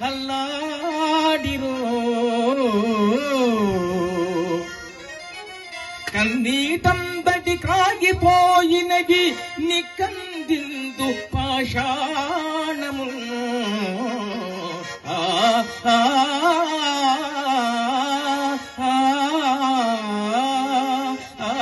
అల్లాడిరో కన్నీటంతటి కాగిపోయినవి నికందిందు పాషాణము ఆ ఆ, ఆ, ఆ,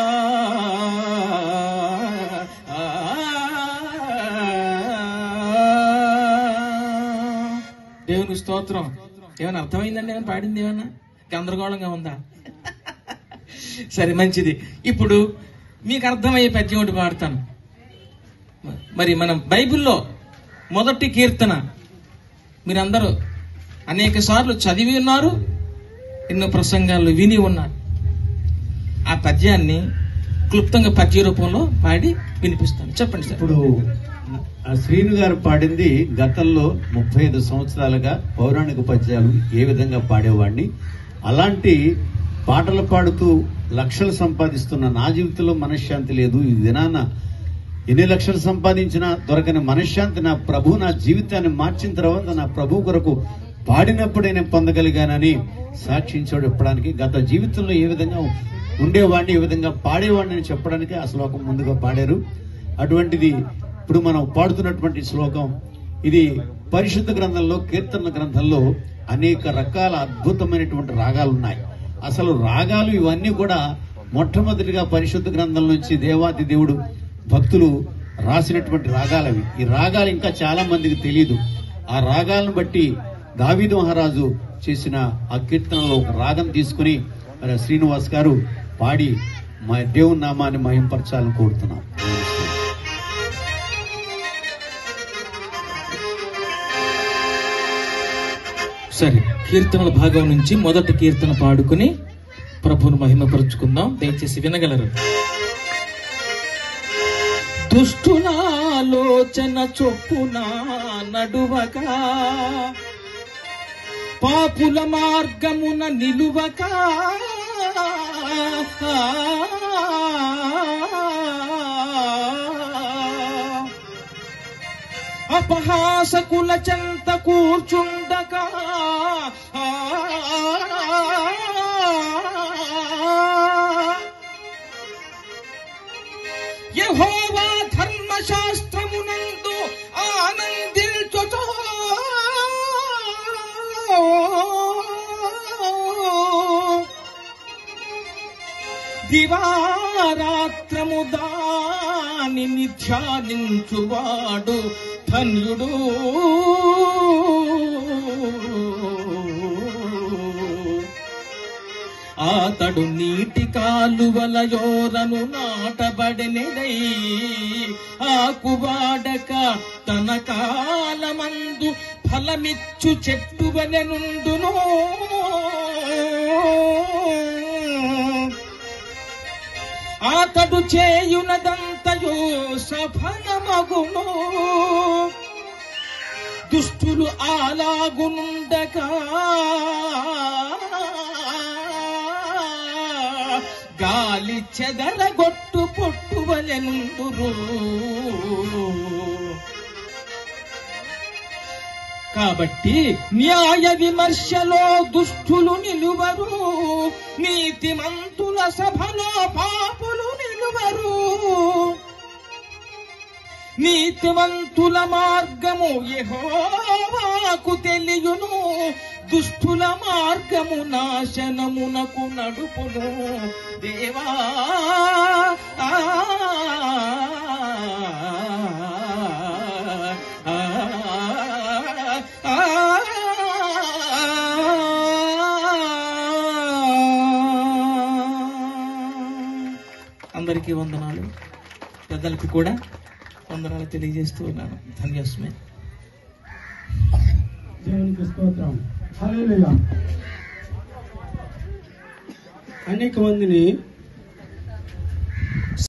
దేవునికి స్తోత్రం ఏమైనా అర్థమైందండి ఏమైనా పాడింది ఏమన్నా గందరగోళంగా ఉందా సరే మంచిది ఇప్పుడు మీకు అర్థమయ్యే పద్యం ఒకటి పాడతాను మరి మనం బైబిల్లో మొదటి కీర్తన మీరందరూ అనేక సార్లు చదివి ఉన్నారు ఎన్నో ప్రసంగాలు విని ఉన్నారు ఆ పద్యాన్ని క్లుప్తంగా పద్య రూపంలో పాడి వినిపిస్తాను చెప్పండి సార్ ఇప్పుడు ఆ శ్రీను గారు పాడింది గతంలో ముప్పై ఐదు సంవత్సరాలుగా పౌరాణిక పద్యాలు ఏ విధంగా పాడేవాడిని అలాంటి పాటలు పాడుతూ లక్షలు సంపాదిస్తున్న నా జీవితంలో మనశ్శాంతి లేదు ఈ దినాన ఎన్ని లక్షలు సంపాదించినా దొరకని మనశ్శాంతి నా ప్రభు నా జీవితాన్ని మార్చిన తర్వాత నా ప్రభు కొరకు పాడినప్పుడే నేను పొందగలిగానని సాక్షించాడు చెప్పడానికి గత జీవితంలో ఏ విధంగా ఉండేవాడిని ఏ విధంగా పాడేవాడిని అని చెప్పడానికి ఆ శ్లోకం ముందుగా పాడారు అటువంటిది ఇప్పుడు మనం పాడుతున్నటువంటి శ్లోకం ఇది పరిశుద్ధ గ్రంథంలో కీర్తన గ్రంథంలో అనేక రకాల అద్భుతమైనటువంటి రాగాలు ఉన్నాయి అసలు రాగాలు ఇవన్నీ కూడా మొట్టమొదటిగా పరిశుద్ధ గ్రంథం నుంచి దేవాది దేవుడు భక్తులు రాసినటువంటి రాగాలవి ఈ రాగాలు ఇంకా చాలా మందికి తెలియదు ఆ రాగాలను బట్టి దావీదు మహారాజు చేసిన ఆ కీర్తనలో ఒక రాగం తీసుకుని మరి శ్రీనివాస్ గారు పాడి మా దేవుని నామాన్ని మహింపరచాలని కోరుతున్నాం సరే కీర్తనల భాగం నుంచి మొదటి కీర్తన పాడుకుని ప్రభువును మహిమపరుచుకుందాం దయచేసి వినగలరు దుష్టులాలోచన చొప్పున నడువక పాపుల మార్గమున నిలువక అపహాసకుల చెంత కూర్చుండక యహోవా ధర్మశాస్త్రమునందు ఆనందించుచో దివారాత్రము దానిని ధ్యానించువాడు ధన్యుడు ఆతడు నీటి కాలువల యోరను నాటబడినదై ఆకువాడక తన కాలమందు ఫలమిచ్చు చెట్టు వలెనుండును ఆతడు చేయునదంతయో సఫలమగును దుష్టులు అలాగునుండగా గాలి చెదరగొట్టు పొట్టువలెనుందురు కాబట్టి న్యాయ విమర్శలో దుష్టులు నిలువరు నీతిమంతుల సభలో పాపులు నిలువరు నీతివంతుల మార్గము యెహోవాకు తెలియును దుష్టుల మార్గము నాశనమునకు నడుపును దేవా ఆ, ఆ, ఆ, అందరికీ వందనాలు పెద్దలకు కూడా వందనాలు తెలియజేస్తూ ఉన్నాను ధన్యస్మే దేవునికి స్తోత్రం హల్లెలూయా అనేక మందిని